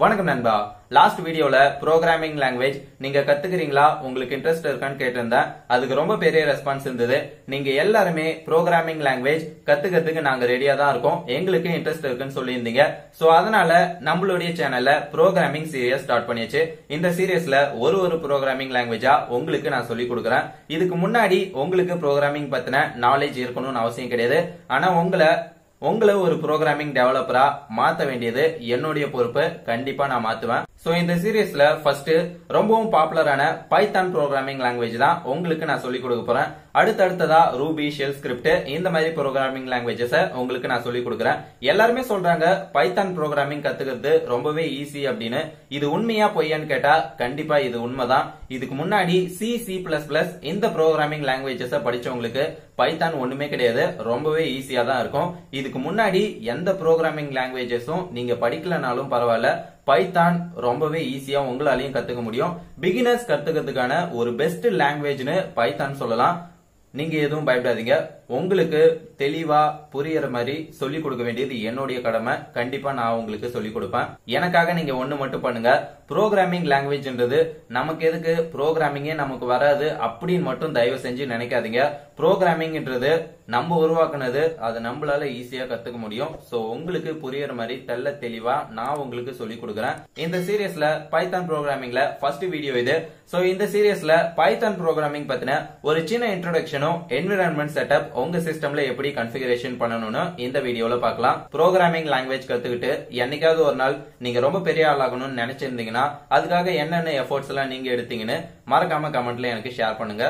வணக்கம் நண்பா லாஸ்ட் வீடியோல ப்ரோக்ராமிங் லாங்குவேஜ் நீங்க கத்துக்கிறீங்களா உங்களுக்கு இன்ட்ரெஸ்ட் இருக்கான்னு கேட்டிருந்தேன் அதுக்கு ரொம்ப பெரிய ரெஸ்பான்ஸ் இருந்தது நீங்க எல்லாருமே ப்ரோக்ராமிங் லாங்குவேஜ் கத்துக்கிறதுக்கு நாங்க ரெடியா தான் இருக்கோம் எங்களுக்கு இன்ட்ரெஸ்ட் இருக்குன்னு சொல்லியிருந்தீங்க சோ அதனால நம்மளுடைய சேனல்ல ப்ரோக்ராமிங் சீரியஸ் ஸ்டார்ட் பண்ணியாச்சு இந்த சீரியஸ்ல ஒரு ஒரு ப்ரோக்ராமிங் லாங்குவேஜா உங்களுக்கு நான் சொல்லி கொடுக்குறேன் இதுக்கு முன்னாடி உங்களுக்கு ப்ரோக்ராமிங் பத்தின நாலேஜ் இருக்கணும்னு அவசியம் கிடையாது ஆனா உங்களை உங்களை ஒரு ப்ரோக்ராமிங் டெவலப்பரா மாத்த வேண்டியது என்னுடைய பொறுப்பு கண்டிப்பா நான் மாத்துவேன் சோ இந்த சீரியஸ்ல ஃபர்ஸ்ட் ரொம்பவும் பாப்புலரான பைத்தான் ப்ரோக்ராமிங் லாங்குவேஜ் தான் உங்களுக்கு நான் சொல்லி கொடுக்க போறேன் அடுத்தடுத்ததா ரூபி ஷெல் ஸ்கிரிப்ட் இந்த மாதிரி ப்ரோக்ராமிங் லாங்குவேஜஸ் உங்களுக்கு நான் சொல்லி கொடுக்குறேன் எல்லாருமே சொல்றாங்க பைத்தான் ப்ரோக்ராமிங் கத்துக்கிறது ரொம்பவே ஈஸி அப்படின்னு இது உண்மையா பொய்யான்னு கேட்டா கண்டிப்பா இது உண்மைதான் இதுக்கு முன்னாடி சி சி பிளஸ் பிளஸ் இந்த ப்ரோக்ராமிங் லாங்குவேஜஸ் படிச்சவங்களுக்கு பைத்தான் ஒண்ணுமே கிடையாது ரொம்பவே ஈஸியா தான் இருக்கும் இதுக்கு முன்னாடி எந்த ப்ரோக்ராமிங் லாங்குவேஜஸும் நீங்க படிக்கலனாலும் பரவாயில்ல பைத்தான் ரொம்பவே ஈஸியா உங்களாலையும் கத்துக்க முடியும் பிகினர்ஸ் கத்துக்கிறதுக்கான ஒரு பெஸ்ட் லாங்குவேஜ்னு பைத்தான் சொல்லலாம் நீங்க எதுவும் பயப்படாதீங்க உங்களுக்கு தெளிவா புரியற மாதிரி சொல்லி கொடுக்க வேண்டியது என்னுடைய கடமை கண்டிப்பா நான் உங்களுக்கு சொல்லி கொடுப்பேன் எனக்காக நீங்க ஒண்ணு மட்டும் பண்ணுங்க ப்ரோக்ராமிங் லாங்குவேஜ்ன்றது நமக்கு எதுக்கு ப்ரோக்ராமிங்கே நமக்கு வராது அப்படின்னு மட்டும் தயவு செஞ்சு நினைக்காதீங்க ப்ரோக்ராமிங்ன்றது நம்ம உருவாக்குனது அது நம்மளால ஈஸியா கத்துக்க முடியும் சோ உங்களுக்கு புரியற மாதிரி தெல்ல தெளிவா நான் உங்களுக்கு சொல்லி கொடுக்குறேன் இந்த சீரியஸ்ல பைத்தான் ப்ரோக்ராமிங்ல ஃபர்ஸ்ட் வீடியோ இது சோ இந்த சீரியஸ்ல பைத்தான் ப்ரோக்ராமிங் பத்தின ஒரு சின்ன இன்ட்ரோடக்ஷனும் என்விரான்மெண்ட் செட்டப் உங்க சிஸ்டம்ல எப்படி கன்ஃபிகரேஷன் பண்ணணும்னு இந்த வீடியோல பார்க்கலாம் ப்ரோக்ராமிங் லாங்குவேஜ் கத்துக்கிட்டு என்னைக்காவது ஒரு நாள் நீங்க ரொம்ப பெரிய ஆளாகணும்னு நினைச்சிருந்தீங்கன்னா அதுக்காக என்னென்ன எஃபோர்ட்ஸ் எல்லாம் நீங்க எடுத்தீங்கன்னு மறக்காம கமெண்ட்ல எனக்கு ஷேர் பண்ணுங்க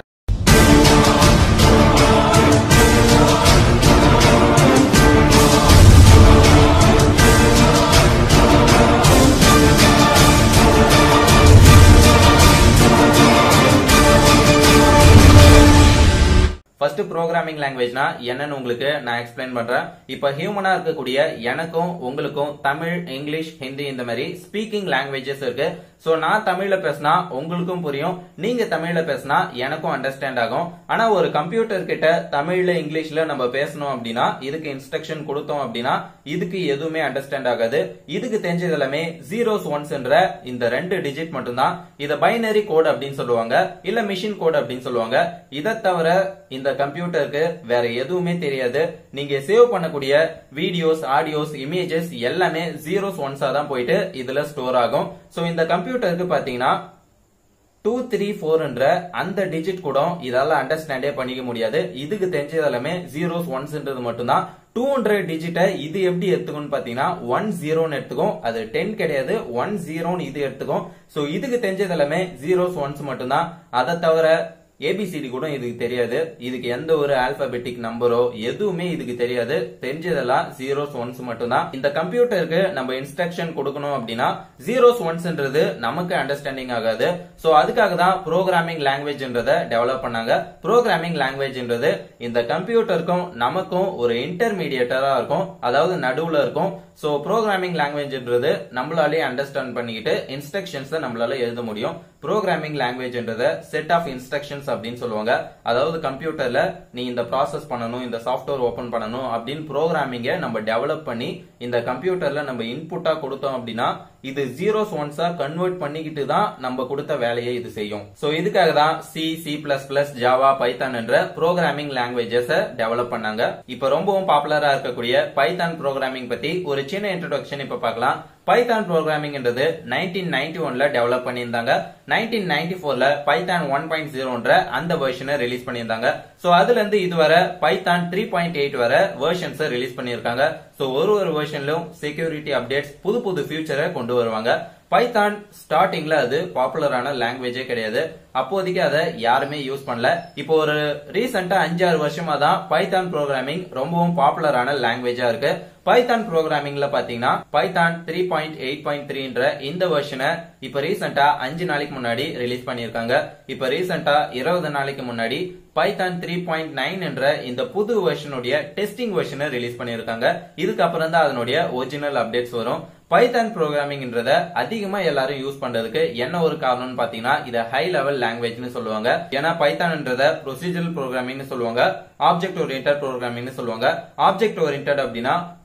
ஃபர்ஸ்ட் ப்ரோக்ராமிங் லாங்குவேஜ்னா என்னன்னு உங்களுக்கு நான் எக்ஸ்பிளைன் பண்றேன் இப்ப ஹியூமனா இருக்கக்கூடிய எனக்கும் உங்களுக்கும் தமிழ் இங்கிலீஷ் ஹிந்தி இந்த மாதிரி ஸ்பீக்கிங் லாங்குவேஜஸ் இருக்கு சோ நான் தமிழ்ல பேசினா உங்களுக்கும் புரியும் நீங்க தமிழ்ல பேசினா எனக்கும் அண்டர்ஸ்டாண்ட் ஆகும் ஆனா ஒரு கம்ப்யூட்டர் கிட்ட தமிழ்ல இங்கிலீஷ்ல நம்ம பேசணும் அப்படின்னா இதுக்கு இன்ஸ்ட்ரக்ஷன் கொடுத்தோம் அப்படின்னா இதுக்கு எதுவுமே அண்டர்ஸ்டாண்ட் ஆகாது இதுக்கு தெரிஞ்சது எல்லாமே ஜீரோஸ் ஒன்ஸ்ன்ற இந்த ரெண்டு டிஜிட் மட்டும்தான் இத பைனரி கோட் அப்படின்னு சொல்லுவாங்க இல்ல மிஷின் கோட் அப்படின்னு சொல்லுவாங்க இதை தவிர இந்த கம்ப்யூட்டருக்கு வேற எதுவுமே தெரியாது நீங்க சேவ் பண்ணக்கூடிய வீடியோஸ் ஆடியோஸ் இமேஜஸ் எல்லாமே ஜீரோஸ் ஒன்ஸா தான் போயிட்டு இதுல ஸ்டோர் ஆகும் சோ இந்த கம்ப்யூட்டருக்கு பாத்தீங்கன்னா டூ த்ரீ ஃபோர்ன்ற அந்த டிஜிட் கூட இதால அண்டர்ஸ்டாண்டே பண்ணிக்க முடியாது இதுக்கு தெரிஞ்சது எல்லாமே ஜீரோஸ் ஒன்ஸ்ன்றது மட்டும்தான் டூ ஹண்ட்ரட் டிஜிட்டை இது எப்படி எடுத்துக்கும்னு பாத்தீங்கன்னா ஒன் ஜீரோன்னு எடுத்துக்கும் அது டென் கிடையாது ஒன் ஜீரோன்னு இது எடுத்துக்கும் சோ இதுக்கு தெரிஞ்சது எல்லாமே ஜீரோஸ் ஒன்ஸ் மட்டும்தான் அதை தவிர ஏபிசிடி கூட இதுக்கு தெரியாது இதுக்கு எந்த ஒரு ஆல்பபெட்டிக் நம்பரோ எதுவுமே இதுக்கு தெரியாது தெரிஞ்சதெல்லாம் ஜீரோஸ் ஒன்ஸ் மட்டும்தான் இந்த கம்ப்யூட்டருக்கு நம்ம இன்ஸ்ட்ரக்ஷன் கொடுக்கணும் அப்படின்னா ஜீரோஸ் ஒன்ஸ்ன்றது நமக்கு அண்டர்ஸ்டாண்டிங் ஆகாது சோ அதுக்காக தான் ப்ரோக்ராமிங் லாங்குவேஜ்ன்றத டெவலப் பண்ணாங்க ப்ரோக்ராமிங் லாங்குவேஜ்ன்றது இந்த கம்ப்யூட்டருக்கும் நமக்கும் ஒரு இன்டர்மீடியேட்டரா இருக்கும் அதாவது நடுவுல இருக்கும் சோ ப்ரோக்ராமிங் லாங்குவேஜ்ன்றது நம்மளாலே அண்டர்ஸ்டாண்ட் பண்ணிக்கிட்டு இன்ஸ்ட்ரக்ஷன்ஸ் நம்மளால எழுத முடியும் ப்ரோக்ராமிங் லாங்குவேஜ்ன்றத செட் ஆஃப் இன்ஸ்ட்ரக்ஷன்ஸ் அப்படின்னு சொல்லுவாங்க அதாவது கம்ப்யூட்டர்ல நீ இந்த ப்ராசஸ் பண்ணணும் இந்த சாஃப்ட்வேர் ஓபன் பண்ணணும் அப்படின்னு ப்ரோக்ராமிங்க நம்ம டெவலப் பண்ணி இந்த கம்ப்யூட்டர்ல நம்ம இன்புட்டா கொடுத்தோம் அப்படின்னா இது ஜீரோஸ் ஒன்ஸா கன்வெர்ட் பண்ணிக்கிட்டு தான் நம்ம கொடுத்த வேலையை இது செய்யும் சோ இதுக்காக தான் C C plus plus Java Python என்ற ப்ரோக்ராமிங் லாங்குவேஜஸ் டெவலப் பண்ணாங்க இப்ப ரொம்பவும் பாப்புலரா இருக்கக்கூடிய பைத்தான் ப்ரோக்ராமிங் பத்தி ஒரு சின்ன இன்ட்ரோடக்ஷன் இப்ப பார்க்கலாம் பைத்தான் ப்ரோக்ராமிங்ன்றது நைன்டீன் நைன்டி ஒன்ல டெவலப் பண்ணியிருந்தாங்க நைன்டீன் நைன்டி ஃபோர்ல பைத்தான் ஒன் பாயிண்ட் ஜீரோன்ற அந்த வெர்ஷனை ரிலீஸ் பண்ணியிருந்தாங்க சோ அதுல இருந்து இதுவரை பைத்தான் த்ரீ பாயிண்ட் எயிட் வரை வெர்ஷன்ஸ் ரிலீஸ் பண்ணியிருக்காங்க சோ ஒரு ஒரு வெர்ஷன்லயும் செக்யூரிட்டி அப்டேட்ஸ் புது புது ஃபியூச்சரை கொண்டு வருவாங்க பைத்தான் ஸ்டார்டிங்ல அது பாப்புலரான லாங்குவேஜே கிடையாது அப்போதைக்கு அதை யாருமே யூஸ் பண்ணல இப்போ ஒரு ரீசெண்டா அஞ்சாறு வருஷமா தான் பைத்தான் ப்ரோக்ராமிங் ரொம்பவும் பாப்புலரான லாங்குவேஜா இருக்கு பைத்தான் ப்ரோக்ராமிங்ல பாத்தீங்கன்னா Python three point eight point த்ரீன்ற இந்த வெர்ஷனை இப்ப ரீசெண்டா அஞ்சு நாளைக்கு முன்னாடி ரிலீஸ் பண்ணிருக்காங்க இப்ப ரீசெண்டா இருபது நாளைக்கு முன்னாடி பைத்தான் த்ரீ பாயிண்ட் நைன் என்ற இந்த புது வெர்ஷனுடைய டெஸ்டிங் வெர்ஷனை ரிலீஸ் பண்ணிருக்காங்க இதுக்கப்புறம் தான் அதனுடைய ஒரிஜினல் அப்டேட்ஸ் வரும் பைத்தான் ப்ரோக்ராமிங்ன்றத அதிகமா எல்லாரும் யூஸ் பண்றதுக்கு என்ன ஒரு காரணம்னு பாத்தீங்கன்னா இத ஹை லெவல் லாங்குவேஜ்னு சொல்லுவாங்க ஏன்னா பைத்தான்ன்றத ப்ரொசீஜரல் ப்ரோக்ராமிங்னு சொல்லுவாங்க ஆப்ஜெக்ட் ஓரியன்டட் ப்ரோக்ராமிங்னு சொல்லுவாங்க ஆப்ஜெக்ட் ஓரியன்டட் அப்படின்னா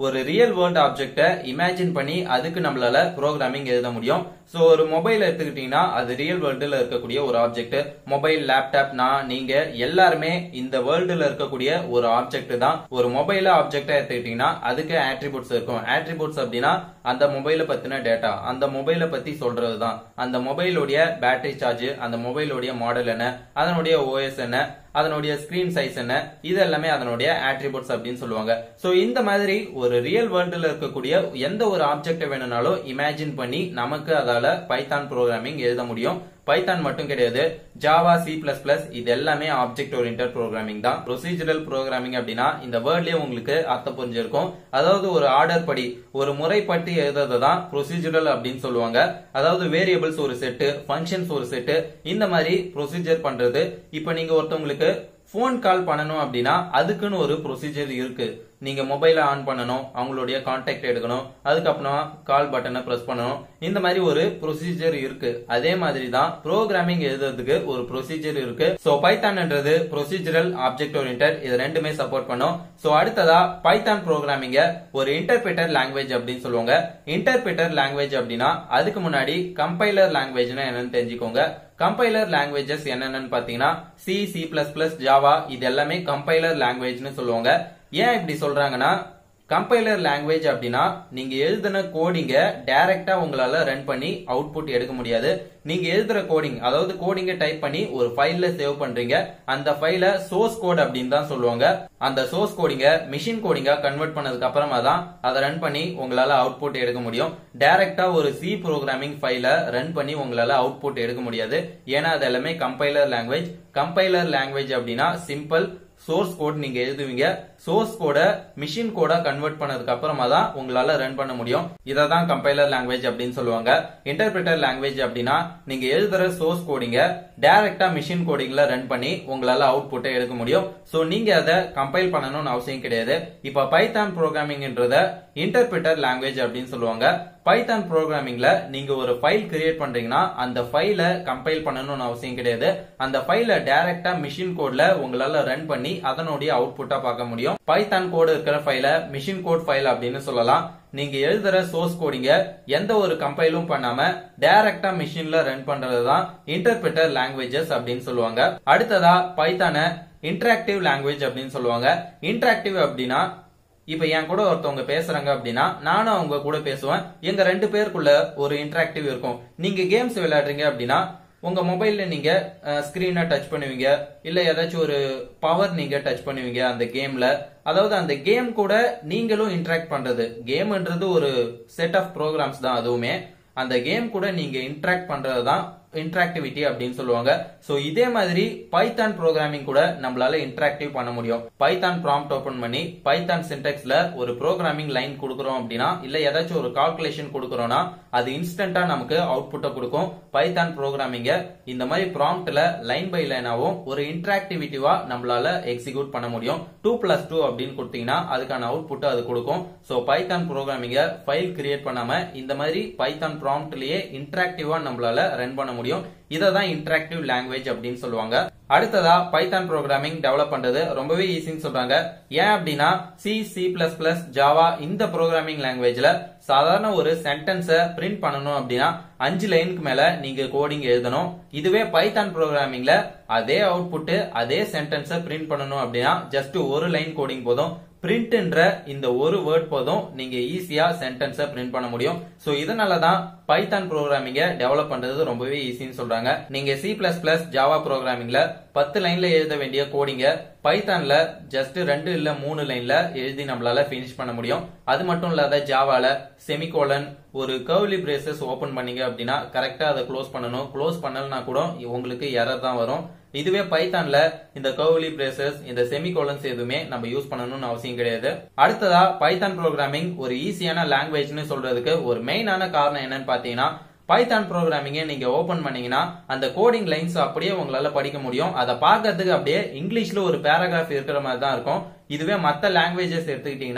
ஒரு ரியல் வேர்ல்ட் ஆப்ஜெக்ட இமேஜின் பண்ணி அதுக்கு நம்மளால ப்ரோக்ராமிங் எழுத முடியும் சோ ஒரு மொபைல் எடுத்துக்கிட்டீங்கன்னா அது ரியல் வேர்ல்டுல இருக்கக்கூடிய ஒரு ஆப்ஜெக்ட் மொபைல் லேப்டாப் நான் நீங்க எல்லாருமே இந்த வேர்ல்டுல இருக்கக்கூடிய ஒரு ஆப்ஜெக்ட் தான் ஒரு மொபைல ஆப்ஜெக்டா எடுத்துக்கிட்டீங்கன்னா அதுக்கு ஆட்ரிபியூட்ஸ் இருக்கும் ஆட்ரிபியூட்ஸ் அப்படின்னா அந்த மொபைல பத்தின டேட்டா அந்த மொபைல பத்தி சொல்றதுதான் அந்த மொபைலோடைய பேட்டரி சார்ஜ் அந்த மொபைலோடைய மாடல் என்ன அதனுடைய ஓஎஸ் என்ன அதனுடைய ஸ்கிரீன் சைஸ் என்ன இது எல்லாமே அதனுடைய ஆட்ரிபியூட்ஸ் அப்படின்னு சொல்லுவாங்க சோ இந்த மாதிரி ஒரு ரியல் வேர்ல்டுல இருக்கக்கூடிய எந்த ஒரு ஆப்ஜெக்ட் வேணும்னாலும் இமேஜின் பண்ணி நமக்கு அதால பைத்தான் ப்ரோக்ராமிங் எழுத முடியும் பைத்தான் மட்டும் கிடையாது ஜாவா சி பிளஸ் பிளஸ் இது எல்லாமே ஆப்ஜெக்ட் ஓரியன்டட் ப்ரோக்ராமிங் தான் ப்ரொசீஜரல் ப்ரோக்ராமிங் அப்படின்னா இந்த வேர்ட்லயே உங்களுக்கு அர்த்தம் புரிஞ்சிருக்கும் அதாவது ஒரு ஆர்டர் படி ஒரு முறைப்பட்டு எழுதுறது தான் ப்ரொசீஜரல் அப்படின்னு சொல்லுவாங்க அதாவது வேரியபிள்ஸ் ஒரு செட்டு ஃபங்க்ஷன்ஸ் ஒரு செட்டு இந்த மாதிரி ப்ரொசீஜர் பண்றது இப்ப நீங்க ஒருத்தவங்களுக்கு போன் கால் பண்ணணும் அப்படின்னா அதுக்குன்னு ஒரு ப்ரொசீஜர் இருக்கு நீங்க மொபைல ஆன் பண்ணணும் அவங்களுடைய கான்டாக்ட் எடுக்கணும் அதுக்கப்புறமா கால் பட்டனை பிரஸ் பண்ணணும் இந்த மாதிரி ஒரு ப்ரொசீஜர் இருக்கு அதே மாதிரி தான் ப்ரோக்ராமிங் எழுதுறதுக்கு ஒரு ப்ரொசீஜர் இருக்கு சோ பைத்தான்ன்றது ப்ரொசீஜரல் ஆப்ஜெக்ட் ஓரியன்டட் இது ரெண்டுமே சப்போர்ட் பண்ணும் சோ அடுத்ததா பைத்தான் ப்ரோக்ராமிங்க ஒரு இன்டர்பிரேட்டர் லாங்குவேஜ் அப்படின்னு சொல்லுவாங்க இன்டர்பிரேட்டர் லாங்குவேஜ் அப்படின்னா அதுக்கு முன்னாடி கம்பைலர் லாங்குவேஜ்னா என்னன்னு தெரிஞ்சுக்கோங்க கம்பைலர் லாங்குவேஜஸ் என்னென்னு பாத்தீங்கன்னா C C plus plus Java இது எல்லாமே கம்பைலர் லாங்குவேஜ்னு சொல்லுவாங்க ஏன் இப்படி சொல்றாங்கன்னா கம்பைலர் லாங்குவேஜ் அப்படின்னா நீங்க எழுதின கோடிங்க டைரக்டா உங்களால ரன் பண்ணி அவுட்புட் எடுக்க முடியாது நீங்க எழுதுற கோடிங் அதாவது கோடிங்க டைப் பண்ணி ஒரு ஃபைல்ல சேவ் பண்றீங்க அந்த ஃபைல சோர்ஸ் கோட் அப்படின்னு தான் சொல்லுவாங்க அந்த சோர்ஸ் கோடிங்க மிஷின் கோடிங்கா கன்வெர்ட் பண்ணதுக்கு அப்புறமா தான் அதை ரன் பண்ணி உங்களால அவுட்புட் எடுக்க முடியும் டைரக்டா ஒரு சி ப்ரோக்ராமிங் ஃபைல ரன் பண்ணி உங்களால அவுட்புட் எடுக்க முடியாது ஏன்னா அது எல்லாமே கம்பைலர் லாங்குவேஜ் கம்பைலர் லாங்குவேஜ் அப்படின்னா சிம்பிள் சோர்ஸ் கோட் நீங்க எழுதுவீங்க சோர்ஸ் கோட மிஷின் கோடா கன்வெர்ட் பண்ணதுக்கு அப்புறமா தான் உங்களால ரன் பண்ண முடியும் இதை தான் கம்பைலர் லாங்குவேஜ் அப்படின்னு சொல்லுவாங்க இன்டர்பிரேட்டர் லாங்குவேஜ் அப்படின்னா நீங்க எழுதுற சோர்ஸ் கோடிங்க டைரக்டா மிஷின் கோடிங்ல ரன் பண்ணி உங்களால அவுட்புட்டை எடுக்க முடியும் சோ நீங்க அதை கம்பைல் பண்ணணும்னு அவசியம் கிடையாது இப்ப பைத்தான் ப்ரோக்ராமிங்ன்றத இன்டர்பிரேட்டர் லாங்குவேஜ் அப்படின்னு சொல்லுவாங்க பைத்தான் ப்ரோக்ராமிங்ல நீங்க ஒரு ஃபைல் கிரியேட் பண்றீங்கன்னா அந்த ஃபைல கம்பைல் பண்ணணும்னு அவசியம் கிடையாது அந்த ஃபைல டைரக்டா மிஷின் கோட்ல உங்களால ரன் பண்ணி அதனுடைய அவுட்புட்டா பார்க்க முடியும் பைத்தான் கோடு இருக்கிற ஃபைல மிஷின் கோட் ஃபைல் அப்படின்னு சொல்லலாம் நீங்க எழுதுற சோர்ஸ் கோடிங்க எந்த ஒரு கம்பைலும் பண்ணாம டைரக்டா மிஷின்ல ரன் பண்றதுதான் இன்டர்பிரேட்டர் லாங்குவேஜஸ் அப்படின்னு சொல்லுவாங்க அடுத்ததா பைத்தான இன்டராக்டிவ் லாங்குவேஜ் அப்படின்னு சொல்லுவாங்க இன்டராக்டிவ் அப்படின்னா இப்ப என் கூட ஒருத்தவங்க பேசுறாங்க அப்படின்னா நானும் அவங்க கூட பேசுவேன் எங்க ரெண்டு பேருக்குள்ள ஒரு இன்டராக்டிவ் இருக்கும் நீங்க கேம்ஸ் விளையாடுறீங்க அப்படின்னா உங்க மொபைல்ல நீங்க ஸ்கிரீனை டச் பண்ணுவீங்க இல்ல ஏதாச்சும் ஒரு பவர் நீங்க டச் பண்ணுவீங்க அந்த கேம்ல அதாவது அந்த கேம் கூட நீங்களும் இன்டராக்ட் பண்றது கேம்ன்றது ஒரு செட் ஆஃப் ப்ரோக்ராம்ஸ் தான் அதுவுமே அந்த கேம் கூட நீங்க இன்டராக்ட் பண்றது தான் இன்டராக்டிவிட்டி அப்படின்னு சொல்லுவாங்க சோ இதே மாதிரி பைத்தான் ப்ரோக்ராமிங் கூட நம்மளால இன்டராக்டிவ் பண்ண முடியும் பைத்தான் ப்ராம்ப்ட் ஓபன் பண்ணி பைத்தான் சின்டெக்ஸ்ல ஒரு ப்ரோக்ராமிங் லைன் கொடுக்குறோம் அப்படின்னா இல்ல ஏதாச்சும் ஒரு கால்குலேஷன் கொடுக்குறோம்னா அது இன்ஸ்டன்டா நமக்கு அவுட்புட்டை கொடுக்கும் பைத்தான் ப்ரோக்ராமிங்க இந்த மாதிரி ப்ராம்ப்ட்ல லைன் பை லைனாவும் ஒரு இன்டராக்டிவிட்டிவா நம்மளால எக்ஸிக்யூட் பண்ண முடியும் டூ பிளஸ் டூ அப்படின்னு கொடுத்தீங்கன்னா அதுக்கான அவுட்புட் அது கொடுக்கும் சோ பைத்தான் ப்ரோக்ராமிங்க ஃபைல் கிரியேட் பண்ணாம இந்த மாதிரி பைத்தான் ப்ராம்ப்ட்லயே இன்டராக்டிவா நம்மளால ரன் பண்ண முடியும் இதை தான் இன்டராக்டிவ் லாங்குவேஜ் அப்படின்னு சொல்லுவாங்க அடுத்ததா பைத்தான் ப்ரோக்ராமிங் டெவலப் பண்றது ரொம்பவே ஈஸின்னு சொல்றாங்க ஏன் அப்படின்னா C C plus plus Java இந்த ப்ரோக்ராமிங் லாங்குவேஜ்ல சாதாரண ஒரு சென்டென்ஸ பிரிண்ட் பண்ணணும் அப்படின்னா அஞ்சு லைனுக்கு மேல நீங்க கோடிங் எழுதணும் இதுவே பைத்தான் ப்ரோக்ராமிங்ல அதே அவுட்புட் அதே சென்டென்ஸ பிரிண்ட் பண்ணணும் அப்படின்னா ஜஸ்ட் ஒரு லைன் கோடிங் போதும் பிரிண்ட்ன்ற இந்த ஒரு வேர்ட் போதும் நீங்க ஈஸியா சென்டென்ஸ பிரிண்ட் பண்ண முடியும் சோ இதனால தான் பைத்தான் ப்ரோக்ராமிங்க டெவலப் பண்றது ரொம்பவே ஈஸின்னு சொல்றாங்க நீங்க சி பிளஸ் பிளஸ் ஜாவா ப்ரோக்ராமிங்ல பத்து லைன்ல எழுத வேண்டிய கோடிங்க பைத்தான்ல ஜஸ்ட் ரெண்டு இல்ல மூணு லைன்ல எழுதி நம்மளால பினிஷ் பண்ண முடியும் அது மட்டும் இல்லாத ஜாவால செமிகோலன் ஒரு கர்வ்லி பிரேசஸ் ஓபன் பண்ணீங்க அப்படின்னா கரெக்டா அதை க்ளோஸ் பண்ணணும் க்ளோஸ் பண்ணலனா கூட உங்களுக்கு எரர் தான் வரும் இதுவே பைத்தான்ல இந்த கர்வ்லி பிரேசஸ் இந்த செமிகோலன்ஸ் எதுவுமே நம்ம யூஸ் பண்ணணும்னு அவசியம் கிடையாது அடுத்ததா பைத்தான் ப்ரோக்ராமிங் ஒரு ஈஸியான லாங்குவேஜ்னு சொல்றதுக்கு ஒரு மெயினான காரணம் என்னன்னு பாத்தீங்கன்னா பைத்தான் ப்ரோக்ராமிங்க நீங்க ஓபன் பண்ணீங்கன்னா அந்த கோடிங் லைன்ஸ் அப்படியே உங்களால படிக்க முடியும் அதை பார்க்கறதுக்கு அப்படியே இங்கிலீஷ்ல ஒரு பேராகிராஃப் இருக்கிற மாதிரி தான் இருக்கும் இதுவே மத்த லாங்குவேஜஸ் எடுத்துக்கிட்டீங்கன்னா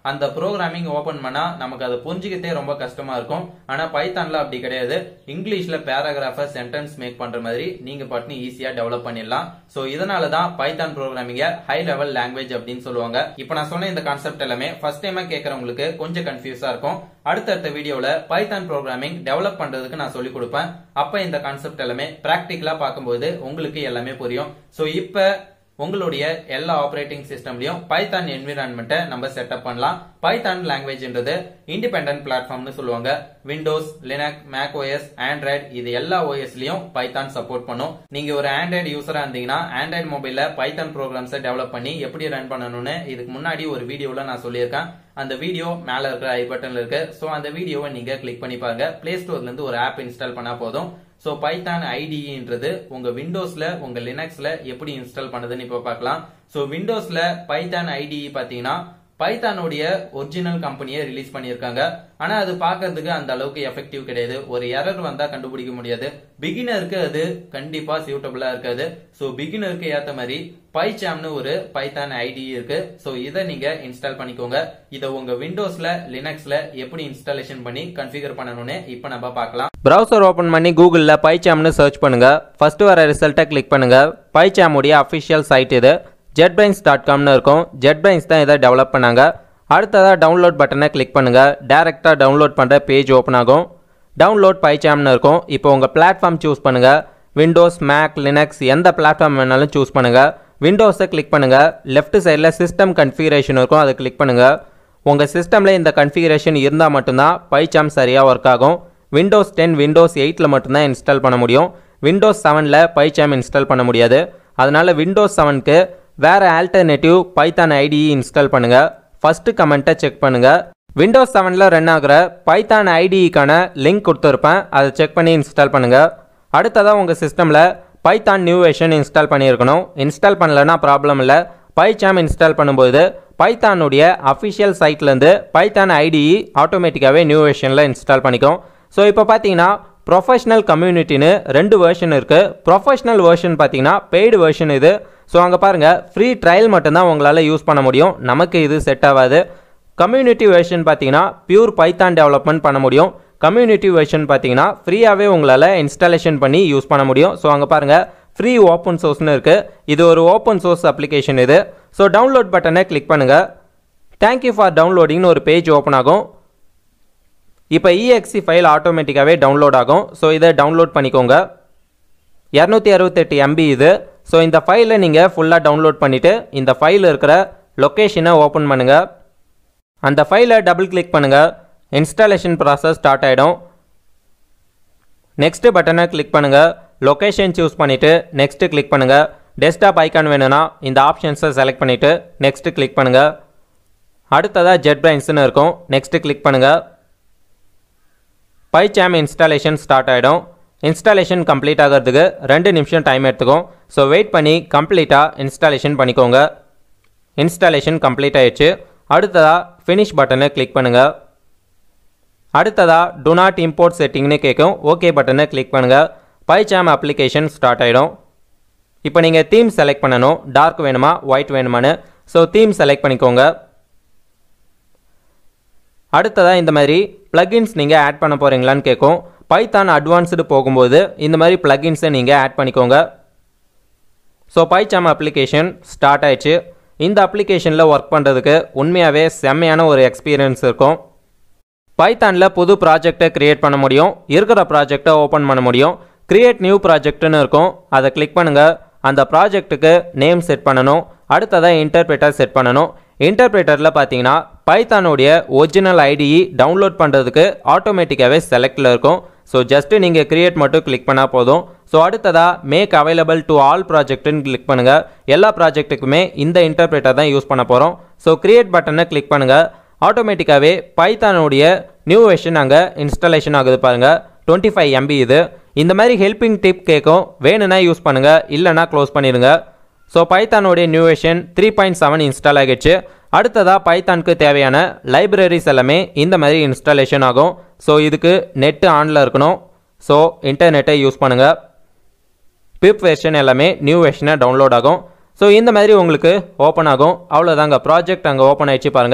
அந்த ப்ரோக்ராமிங் ஓபன் பண்ணா நமக்கு அதை புரிஞ்சுக்கிட்டே ரொம்ப கஷ்டமா இருக்கும் ஆனா பைத்தான்ல அப்படி கிடையாது இங்கிலீஷ்ல பேராகிராஃப சென்டென்ஸ் மேக் பண்ற மாதிரி நீங்க பாட்டுன்னு ஈஸியா டெவலப் பண்ணிடலாம் சோ இதனால தான் பைத்தான் ப்ரோக்ராமிங்க ஹை லெவல் லாங்குவேஜ் அப்படின்னு சொல்லுவாங்க இப்போ நான் சொன்ன இந்த கான்செப்ட் எல்லாமே ஃபர்ஸ்ட் டைமா கேட்கறவங்களுக்கு கொஞ்சம் கன்ஃபியூஸா இருக்கும் அடுத்தடுத்த வீடியோல பைத்தான் ப்ரோக்ராமிங் டெவலப் பண்றதுக்கு நான் சொல்லி கொடுப்பேன் அப்ப இந்த கான்செப்ட் எல்லாமே பிராக்டிக்கலா பார்க்கும்போது உங்களுக்கு எல்லாமே புரியும் சோ இப்ப உங்களுடைய எல்லா ஆப்பரேட்டிங் சிஸ்டம்லயும் பைத்தான் என்விரான்மெண்ட்டை நம்ம செட்டப் பண்ணலாம் பைத்தான் லாங்குவேஜ்ன்றது இண்டிபெண்டன்ட் பிளாட்ஃபார்ம்னு சொல்லுவாங்க Windows Linux Mac OS Android இது எல்லா ஓஎஸ்லயும் பைத்தான் சப்போர்ட் பண்ணும் நீங்க ஒரு ஆண்ட்ராய்டு யூசரா இருந்தீங்கன்னா ஆண்ட்ராய்டு மொபைல்ல பைத்தான் ப்ரோக்ராம்ஸை டெவலப் பண்ணி எப்படி ரன் பண்ணணும்னு இதுக்கு முன்னாடி ஒரு வீடியோல நான் சொல்லியிருக்கேன் அந்த வீடியோ மேல இருக்கிற ஐ பட்டன்ல இருக்கு சோ அந்த வீடியோவை நீங்க கிளிக் பண்ணி பாருங்க பிளே ஸ்டோர்ல இருந்து ஒரு ஆப் இன்ஸ்டால் பண்ணா போதும் சோ பைத்தான் ஐடின்றது உங்க விண்டோஸ்ல உங்க லினக்ஸ்ல எப்படி இன்ஸ்டால் பண்ணுதுன்னு இப்ப பார்க்கலாம் சோ விண்டோஸ்ல பைத்தான் ஐடி பாத்தீங்கன்னா பைத்தானுடைய ஒரிஜினல் கம்பெனியை ரிலீஸ் பண்ணியிருக்காங்க ஆனா அது பாக்குறதுக்கு அந்த அளவுக்கு எஃபெக்டிவ் கிடையாது ஒரு எரர் வந்தா கண்டுபிடிக்க முடியாது பிகினருக்கு அது கண்டிப்பா சூட்டபிளா இருக்காது சோ பிகினருக்கு ஏத்த மாதிரி பைச்சாம்னு ஒரு பைத்தான் ஐடி இருக்கு சோ இதை நீங்க இன்ஸ்டால் பண்ணிக்கோங்க இதை உங்க விண்டோஸ்ல லினக்ஸ்ல எப்படி இன்ஸ்டாலேஷன் பண்ணி கன்ஃபிகர் பண்ணணும்னு இப்ப நம்ம பார்க்கலாம் ப்ரௌசர் ஓப்பன் பண்ணி கூகுளில் பைச்சாம்னு சர்ச் பண்ணுங்க ஃபர்ஸ்ட் வர ரிசல்ட்டை கிளிக் பண்ணுங்க பைச்சாமுடைய அஃபிஷியல் சைட் இது ஜெட்பிரைன்ஸ் டாட் காம்னு இருக்கும் ஜெட்பிரைன்ஸ் தான் இதை டெவலப் பண்ணாங்க அடுத்ததாக டவுன்லோட் பட்டனை கிளிக் பண்ணுங்க டேரெக்டாக டவுன்லோட் பண்ணுற பேஜ் ஓப்பன் ஆகும் டவுன்லோட் பைச்சாம்னு இருக்கும் இப்போ உங்கள் பிளாட்ஃபார்ம் சூஸ் பண்ணுங்க விண்டோஸ் மேக் லினக்ஸ் எந்த பிளாட்ஃபார்ம் வேணாலும் சூஸ் பண்ணுங்க விண்டோஸை கிளிக் பண்ணுங்க லெஃப்ட் சைடில் சிஸ்டம் கன்ஃபிகரேஷன் இருக்கும் அதை கிளிக் பண்ணுங்க உங்கள் சிஸ்டமில் இந்த கன்ஃபிகரேஷன் இருந்தால் மட்டும்தான் பைச்சாம் சரியாக ஒர்க் ஆகும் விண்டோஸ் டென் விண்டோஸ் எயிட்டில் மட்டும்தான் இன்ஸ்டால் பண்ண முடியும் விண்டோஸ் செவனில் பைச்சாம் இன்ஸ்டால் பண்ண முடியாது அதனால் விண்டோஸ் செவனுக்கு வேறு ஆல்டர்னேட்டிவ் பைத்தான் ஐடி இன்ஸ்டால் பண்ணுங்கள் ஃபஸ்ட்டு கமெண்ட்டை செக் பண்ணுங்கள் விண்டோஸ் செவனில் ரன் ஆகிற பைத்தான் ஐடிக்கான லிங்க் கொடுத்துருப்பேன் அதை செக் பண்ணி இன்ஸ்டால் பண்ணுங்கள் அடுத்ததாக உங்கள் சிஸ்டமில் பைத்தான் நியூ வெர்ஷன் இன்ஸ்டால் பண்ணியிருக்கணும் இன்ஸ்டால் பண்ணலன்னா ப்ராப்ளம் இல்லை பைச்சாம் இன்ஸ்டால் பண்ணும்போது பைத்தானுடைய அஃபிஷியல் சைட்லேருந்து பைத்தான் ஐடிஇ ஆட்டோமேட்டிக்காகவே நியூ வெர்ஷனில் இன்ஸ்டால் பண்ணிக்கும் ஸோ இப்போ பார்த்தீங்கன்னா ப்ரொஃபஷனல் கம்யூனிட்டின்னு ரெண்டு வெர்ஷன் இருக்குது ப்ரொஃபஷனல் வெர்ஷன் பார்த்தீங்கன்னா பெய்டு வெர்ஷன் இது ஸோ அங்கே பாருங்கள் ஃப்ரீ ட்ரையல் மட்டும்தான் உங்களால் யூஸ் பண்ண முடியும் நமக்கு இது செட் ஆகாது கம்யூனிட்டி வெர்ஷன் பார்த்தீங்கன்னா பியூர் பைத்தான் டெவலப்மெண்ட் பண்ண முடியும் கம்யூனிட்டி வெர்ஷன் பார்த்தீங்கன்னா ஃப்ரீயாகவே உங்களால் இன்ஸ்டாலேஷன் பண்ணி யூஸ் பண்ண முடியும் ஸோ அங்கே பாருங்கள் ஃப்ரீ ஓப்பன் சோர்ஸ்னு இருக்குது இது ஒரு ஓப்பன் சோர்ஸ் அப்ளிகேஷன் இது ஸோ டவுன்லோட் பட்டனை கிளிக் பண்ணுங்கள் தேங்க்யூ ஃபார் டவுன்லோடிங்னு ஒரு பேஜ் ஓப்பன் ஆகும் இப்போ இஎக்ஸி ஃபைல் ஆட்டோமேட்டிக்காகவே டவுன்லோட் ஆகும் ஸோ இதை டவுன்லோட் பண்ணிக்கோங்க இரநூத்தி அறுபத்தெட்டு எம்பி இது ஸோ இந்த ஃபைலை நீங்கள் ஃபுல்லாக டவுன்லோட் பண்ணிவிட்டு இந்த ஃபைல் இருக்கிற லொக்கேஷனை ஓப்பன் பண்ணுங்கள் அந்த ஃபைலை டபுள் கிளிக் பண்ணுங்கள் இன்ஸ்டாலேஷன் ப்ராசஸ் ஸ்டார்ட் ஆகிடும் நெக்ஸ்ட்டு பட்டனை கிளிக் பண்ணுங்கள் லொக்கேஷன் சூஸ் பண்ணிவிட்டு நெக்ஸ்ட்டு கிளிக் பண்ணுங்கள் டெஸ்க்டாப் ஐக்கான் வேணும்னா இந்த ஆப்ஷன்ஸை செலக்ட் பண்ணிவிட்டு நெக்ஸ்ட்டு கிளிக் பண்ணுங்கள் அடுத்ததாக ஜெட் பிரைன்ஸ்னு இருக்கும் நெக்ஸ்ட்டு கிளிக் பண்ணுங்கள் பைச்சாம் இன்ஸ்டாலேஷன் ஸ்டார்ட் ஆகிடும் இன்ஸ்டாலேஷன் கம்ப்ளீட் ஆகிறதுக்கு ரெண்டு நிமிஷம் டைம் எடுத்துக்கும் ஸோ வெயிட் பண்ணி கம்ப்ளீட்டாக இன்ஸ்டாலேஷன் பண்ணிக்கோங்க இன்ஸ்டாலேஷன் கம்ப்ளீட் ஆயிடுச்சு அடுத்ததாக ஃபினிஷ் பட்டனை கிளிக் பண்ணுங்கள் அடுத்ததாக டு நாட் இம்போர்ட் செட்டிங்னு கேட்கும் ஓகே பட்டனை கிளிக் பண்ணுங்கள் பைச்சாம் அப்ளிகேஷன் ஸ்டார்ட் ஆகிடும் இப்போ நீங்கள் தீம் செலக்ட் பண்ணணும் டார்க் வேணுமா ஒயிட் வேணுமான்னு ஸோ தீம் செலக்ட் பண்ணிக்கோங்க அடுத்ததாக இந்த மாதிரி ப்ளகின்ஸ் நீங்கள் ஆட் பண்ண போகிறீங்களான்னு கேட்கும் பைத்தான் அட்வான்ஸ்டு போகும்போது இந்த மாதிரி ப்ளகின்ஸை நீங்கள் ஆட் பண்ணிக்கோங்க ஸோ பைச்சாம் அப்ளிகேஷன் ஸ்டார்ட் ஆயிடுச்சு இந்த அப்ளிகேஷனில் ஒர்க் பண்ணுறதுக்கு உண்மையாகவே செம்மையான ஒரு எக்ஸ்பீரியன்ஸ் இருக்கும் பைத்தானில் புது ப்ராஜெக்டை க்ரியேட் பண்ண முடியும் இருக்கிற ப்ராஜெக்டை ஓப்பன் பண்ண முடியும் க்ரியேட் நியூ ப்ராஜெக்ட்னு இருக்கும் அதை கிளிக் பண்ணுங்கள் அந்த ப்ராஜெக்ட்டுக்கு நேம் செட் பண்ணணும் அடுத்ததாக இன்டர்பிரேட்டர் செட் பண்ணணும் இன்டர்பிரேட்டரில் பார்த்தீங்கன்னா பைத்தானுடைய ஒரிஜினல் ஐடிஇ டவுன்லோட் பண்ணுறதுக்கு ஆட்டோமேட்டிக்காகவே செலக்டில் இருக்கும் ஸோ ஜஸ்ட்டு நீங்கள் க்ரியேட் மட்டும் கிளிக் பண்ணால் போதும் ஸோ அடுத்ததாக மேக் அவைலபிள் டு ஆல் ப்ராஜெக்ட்னு கிளிக் பண்ணுங்கள் எல்லா ப்ராஜெக்ட்டுக்குமே இந்த இன்டர்பிரேட்டர் தான் யூஸ் பண்ண போகிறோம் ஸோ க்ரியேட் பட்டனை கிளிக் பண்ணுங்கள் ஆட்டோமேட்டிக்காகவே பைத்தானுடைய நியூ வெர்ஷன் அங்கே இன்ஸ்டாலேஷன் ஆகுது பாருங்கள் டுவெண்ட்டி ஃபைவ் எம்பி இது இந்த மாதிரி ஹெல்பிங் டிப் கேட்கும் வேணும்னா யூஸ் பண்ணுங்கள் இல்லைனா க்ளோஸ் பண்ணிடுங்க ஸோ பைத்தானுடைய new version three point seven install ஆகிடுச்சு அடுத்ததாக பைத்தானுக்கு தேவையான லைப்ரரிஸ் எல்லாமே இந்த மாதிரி இன்ஸ்டாலேஷன் ஆகும் ஸோ இதுக்கு நெட்டு ஆனில் இருக்கணும் ஸோ இன்டர்நெட்டை யூஸ் பண்ணுங்கள் பிப் வெர்ஷன் எல்லாமே நியூ வெர்ஷனை டவுன்லோட் ஆகும் ஸோ இந்த மாதிரி உங்களுக்கு ஓப்பன் ஆகும் அவ்வளோதாங்க ப்ராஜெக்ட் அங்கே ஓப்பன் ஆயிடுச்சு பாருங்கள்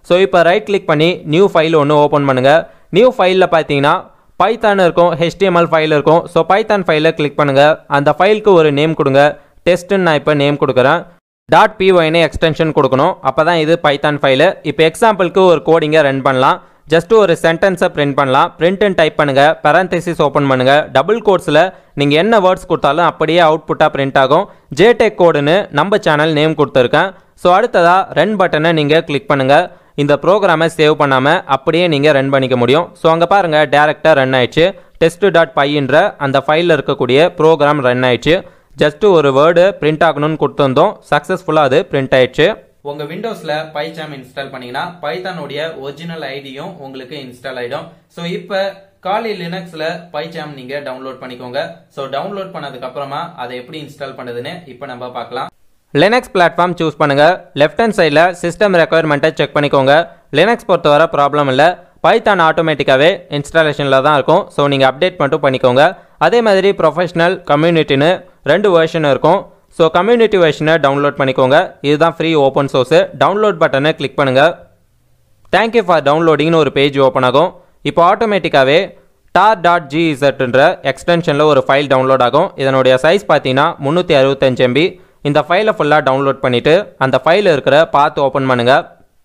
ஸோ இப்போ ரைட் கிளிக் பண்ணி நியூ ஃபைல் ஒன்று ஓப்பன் பண்ணுங்கள் நியூ ஃபைலில் பார்த்தீங்கன்னா பைத்தான் இருக்கும் HTML ஃபைல் இருக்கும் ஸோ பைத்தான் ஃபைலை கிளிக் பண்ணுங்கள் அந்த ஃபைலுக்கு ஒரு நேம் கொடுங்க டெஸ்ட்டுன்னு நான் இப்போ நேம் கொடுக்குறேன் டாட் பிஒய்னு எக்ஸ்டென்ஷன் கொடுக்கணும் அப்போ தான் இது பைத்தான் ஃபைலு இப்போ எக்ஸாம்பிளுக்கு ஒரு கோடிங்கை ரன் பண்ணலாம் ஜஸ்ட் ஒரு சென்டென்ஸை பிரிண்ட் பண்ணலாம் பிரிண்ட்னு டைப் பண்ணுங்கள் பேரந்தசிஸ் ஓப்பன் பண்ணுங்கள் டபுள் கோட்ஸில் நீங்கள் என்ன வேர்ட்ஸ் கொடுத்தாலும் அப்படியே அவுட்புட்டாக பிரிண்ட் ஆகும் ஜேடெக் கோடுன்னு நம்ம சேனல் நேம் கொடுத்துருக்கேன் ஸோ அடுத்ததாக ரன் பட்டனை நீங்கள் கிளிக் பண்ணுங்கள் இந்த ப்ரோக்ராமை சேவ் பண்ணாமல் அப்படியே நீங்கள் ரன் பண்ணிக்க முடியும் ஸோ அங்கே பாருங்கள் டேரெக்டாக ரன் ஆயிடுச்சு டெஸ்ட் டாட் பைன்ற அந்த ஃபைலில் இருக்கக்கூடிய ப்ரோக்ராம் ரன் ஆயிடுச்சு ஜஸ்ட் ஒரு வேர்டு பிரிண்ட் ஆகணும்னு கொடுத்துருந்தோம் சக்ஸஸ்ஃபுல்லாக அது பிரிண்ட் ஆயிடுச்சு உங்க விண்டோஸ்ல பைச்சாம் இன்ஸ்டால் பண்ணீங்கன்னா பைத்தானுடைய ஒரிஜினல் ஐடியும் உங்களுக்கு இன்ஸ்டால் ஆயிடும் சோ இப்ப காலி லினக்ஸ்ல பைச்சாம் நீங்க டவுன்லோட் பண்ணிக்கோங்க சோ டவுன்லோட் பண்ணதுக்கு அப்புறமா அதை எப்படி இன்ஸ்டால் பண்ணுதுன்னு இப்ப நம்ம பார்க்கலாம் லினக்ஸ் பிளாட்ஃபார்ம் சூஸ் பண்ணுங்க லெஃப்ட் ஹேண்ட் சைடில் சிஸ்டம் ரெக்குயர்மெண்ட்டை செக் பண்ணிக்கோங்க லினக்ஸ் பொறுத்தவரை ப்ராப்ளம் இல்லை பைத்தான் ஆட்டோமேட்டிக்காகவே இன்ஸ்டாலேஷனில் தான் இருக்கும் ஸோ நீங்கள் அப்டேட் மட்டும் பண்ணிக்கோங்க அதே மாதிரி ப்ரொஃபஷனல் கம்யூனிட்டின்னு ரெண்டு வெர்ஷன் இருக்கும் ஸோ கம்யூனிட்டி வெர்ஷனை டவுன்லோட் பண்ணிக்கோங்க இதுதான் ஃப்ரீ ஓப்பன் சோர்ஸு டவுன்லோட் பட்டனை கிளிக் பண்ணுங்கள் தேங்க்யூ ஃபார் டவுன்லோடிங்னு ஒரு பேஜ் ஓப்பன் ஆகும் இப்போ ஆட்டோமேட்டிக்காகவே டார் டாட் ஜிஇசட்ன்ற எக்ஸ்டென்ஷனில் ஒரு ஃபைல் டவுன்லோட் ஆகும் இதனுடைய சைஸ் பார்த்தீங்கன்னா முந்நூற்றி அறுபத்தஞ்சு எம்பி இந்த ஃபைலை ஃபுல்லாக டவுன்லோட் பண்ணிவிட்டு அந்த ஃபைலில் இருக்கிற பாத் ஓப்பன் பண்ணுங்கள்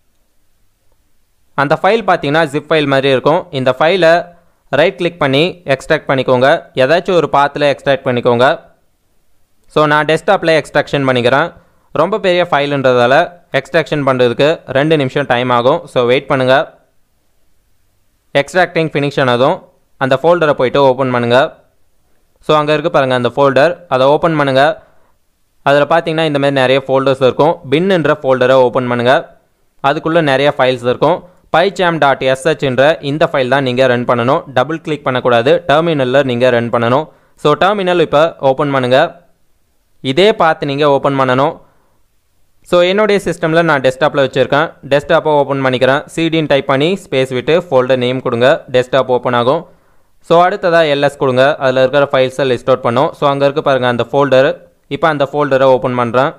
அந்த ஃபைல் பார்த்தீங்கன்னா ஜிப் ஃபைல் மாதிரி இருக்கும் இந்த ஃபைலை ரைட் கிளிக் பண்ணி எக்ஸ்ட்ராக்ட் பண்ணிக்கோங்க ஏதாச்சும் ஒரு பாத்தில் எக்ஸ்ட்ராக்ட் பண்ணிக்கோங்க ஸோ நான் டெஸ்க்டாப்பில் எக்ஸ்ட்ராக்ஷன் பண்ணிக்கிறேன் ரொம்ப பெரிய ஃபைலுன்றதால எக்ஸ்ட்ராக்ஷன் பண்ணுறதுக்கு ரெண்டு நிமிஷம் டைம் ஆகும் ஸோ வெயிட் பண்ணுங்கள் எக்ஸ்ட்ராக்டிங் ஃபினிஷ் ஆனதும் அந்த ஃபோல்டரை போயிட்டு ஓப்பன் பண்ணுங்கள் ஸோ அங்கே இருக்குது பாருங்கள் அந்த ஃபோல்டர் அதை ஓப்பன் பண்ணுங்கள் அதில் பார்த்தீங்கன்னா இந்த மாதிரி நிறைய ஃபோல்டர்ஸ் இருக்கும் பின்னுன்ற ஃபோல்டரை ஓப்பன் பண்ணுங்கள் அதுக்குள்ளே நிறைய ஃபைல்ஸ் இருக்கும் பைச்சாம் டாட் எஸ்ஹெச்ன்ற இந்த ஃபைல் தான் நீங்கள் ரன் பண்ணணும் டபுள் கிளிக் பண்ணக்கூடாது டெர்மினலில் நீங்கள் ரன் பண்ணணும் ஸோ டெர்மினல் இப்போ ஓப்பன் பண்ணுங்கள் இதே பார்த்து நீங்கள் ஓப்பன் பண்ணணும் ஸோ என்னுடைய சிஸ்டமில் நான் டெஸ்க்டாப்பில் வச்சுருக்கேன் டெஸ்க்டாப்பை ஓப்பன் பண்ணிக்கிறேன் சிடின்னு டைப் பண்ணி ஸ்பேஸ் விட்டு ஃபோல்டர் நேம் கொடுங்க டெஸ்க்டாப் ஓப்பன் ஆகும் ஸோ அடுத்ததாக எல்எஸ் கொடுங்க அதில் இருக்கிற ஃபைல்ஸை லிஸ்ட் அவுட் பண்ணும் ஸோ அங்கே இருக்க பாருங்கள் அந்த ஃபோல்டர் இப்போ அந்த ஃபோல்டரை ஓப்பன் பண்ணுறேன்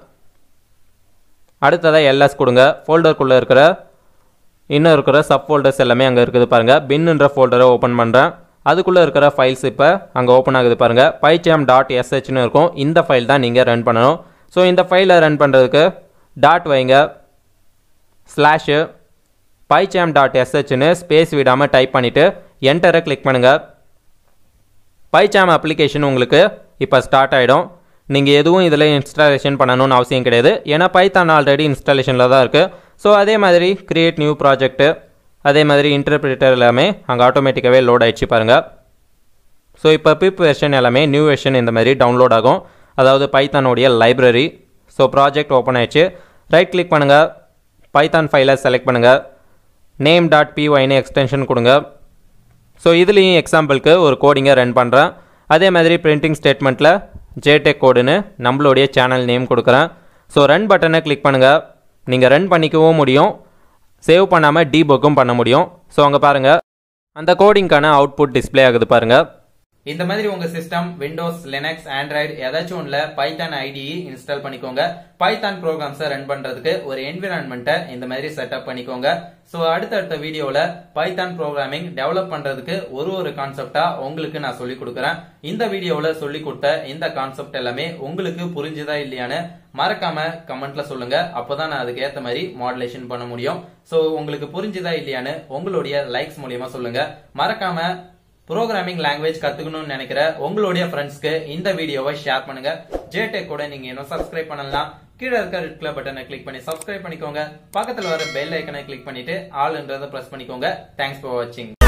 அடுத்ததாக எல்எஸ் கொடுங்க ஃபோல்டருக்குள்ளே இருக்கிற இன்னும் இருக்கிற சப் ஃபோல்டர்ஸ் எல்லாமே அங்கே இருக்குது பாருங்கள் பின்னுன்ற ஃபோல்டரை ஓப்பன் பண்ணுறேன் அதுக்குள்ளே இருக்கிற ஃபைல்ஸ் இப்போ அங்கே ஓப்பன் ஆகுது பாருங்கள் பைச்சாம் டாட் எஸ்ஹெச்னு இருக்கும் இந்த ஃபைல் தான் நீங்கள் ரன் பண்ணணும் ஸோ இந்த ஃபைலை ரன் பண்ணுறதுக்கு டாட் வைங்க ஸ்லாஷு பைச்சாம் டாட் எஸ்ஹெச்னு ஸ்பேஸ் விடாமல் டைப் பண்ணிவிட்டு என்டரை கிளிக் பண்ணுங்கள் பைச்சாம் அப்ளிகேஷன் உங்களுக்கு இப்போ ஸ்டார்ட் ஆகிடும் நீங்கள் எதுவும் இதில் இன்ஸ்டாலேஷன் பண்ணணும்னு அவசியம் கிடையாது ஏன்னா பைத்தான் ஆல்ரெடி இன்ஸ்டாலேஷனில் தான் இருக்குது ஸோ அதே மாதிரி கிரியேட் நியூ ப்ராஜெக்ட்டு அதே மாதிரி இன்டர்பிரிட்டர் எல்லாமே அங்கே ஆட்டோமேட்டிக்காகவே லோட் ஆயிடுச்சு பாருங்கள் ஸோ இப்போ பிப் வெர்ஷன் எல்லாமே நியூ வெர்ஷன் இந்த மாதிரி டவுன்லோட் ஆகும் அதாவது பைத்தானுடைய லைப்ரரி ஸோ ப்ராஜெக்ட் ஓப்பன் ஆயிடுச்சு ரைட் கிளிக் பண்ணுங்கள் பைத்தான் ஃபைலை செலக்ட் பண்ணுங்கள் நேம் டாட் பிஒய்னு எக்ஸ்டென்ஷன் கொடுங்க ஸோ இதுலேயும் எக்ஸாம்பிளுக்கு ஒரு கோடிங்கை ரன் பண்ணுறேன் அதே மாதிரி பிரிண்டிங் ஸ்டேட்மெண்ட்டில் ஜேடெக் கோடுன்னு நம்மளுடைய சேனல் நேம் கொடுக்குறேன் ஸோ ரன் பட்டனை கிளிக் பண்ணுங்கள் நீங்கள் ரன் பண்ணிக்கவும் முடியும் சேவ் பண்ணாமல் டீபக்கும் பண்ண முடியும் ஸோ அங்கே பாருங்கள் அந்த கோடிங்க்கான அவுட்புட் டிஸ்ப்ளே ஆகுது பாருங்கள் இந்த மாதிரி உங்க சிஸ்டம் விண்டோஸ் லினக்ஸ் ஆண்ட்ராய்டு ஏதாச்சும் ஒன்றுல பைத்தான் ஐடிஇ இன்ஸ்டால் பண்ணிக்கோங்க பைத்தான் ப்ரோக்ராம்ஸை ரன் பண்றதுக்கு ஒரு என்விரான்மெண்ட்டை இந்த மாதிரி செட்டப் பண்ணிக்கோங்க ஸோ அடுத்தடுத்த வீடியோல பைத்தான் ப்ரோக்ராமிங் டெவலப் பண்றதுக்கு ஒரு ஒரு கான்செப்டா உங்களுக்கு நான் சொல்லி கொடுக்குறேன் இந்த வீடியோல சொல்லி கொடுத்த இந்த கான்செப்ட் எல்லாமே உங்களுக்கு புரிஞ்சுதா இல்லையான்னு மறக்காம கமெண்ட்ல சொல்லுங்க அப்பதான் நான் அதுக்கு ஏத்த மாதிரி மாடுலேஷன் பண்ண முடியும் ஸோ உங்களுக்கு புரிஞ்சுதா இல்லையான்னு உங்களுடைய லைக்ஸ் மூலியமா சொல்லுங்க மறக்காம ப்ரோக்ராமிங் லாங்குவேஜ் கத்துக்கணும்னு நினைக்கிற உங்களுடைய ஃப்ரெண்ட்ஸ்க்கு இந்த வீடியோவை ஷேர் பண்ணுங்க ஜேடெக் கூட நீங்க இன்னும் சப்ஸ்கிரைப் பண்ணலாம் கீழே இருக்க ரெட் கலர் பட்டனை கிளிக் பண்ணி சப்ஸ்கிரைப் பண்ணிக்கோங்க பக்கத்துல வர பெல் ஐக்கனை கிளிக் பண்ணிட்டு ஆல்ன்றதை பிரஸ் பண்ணிக்கோங்க தேங்க்ஸ் ஃபார் வாட்சிங்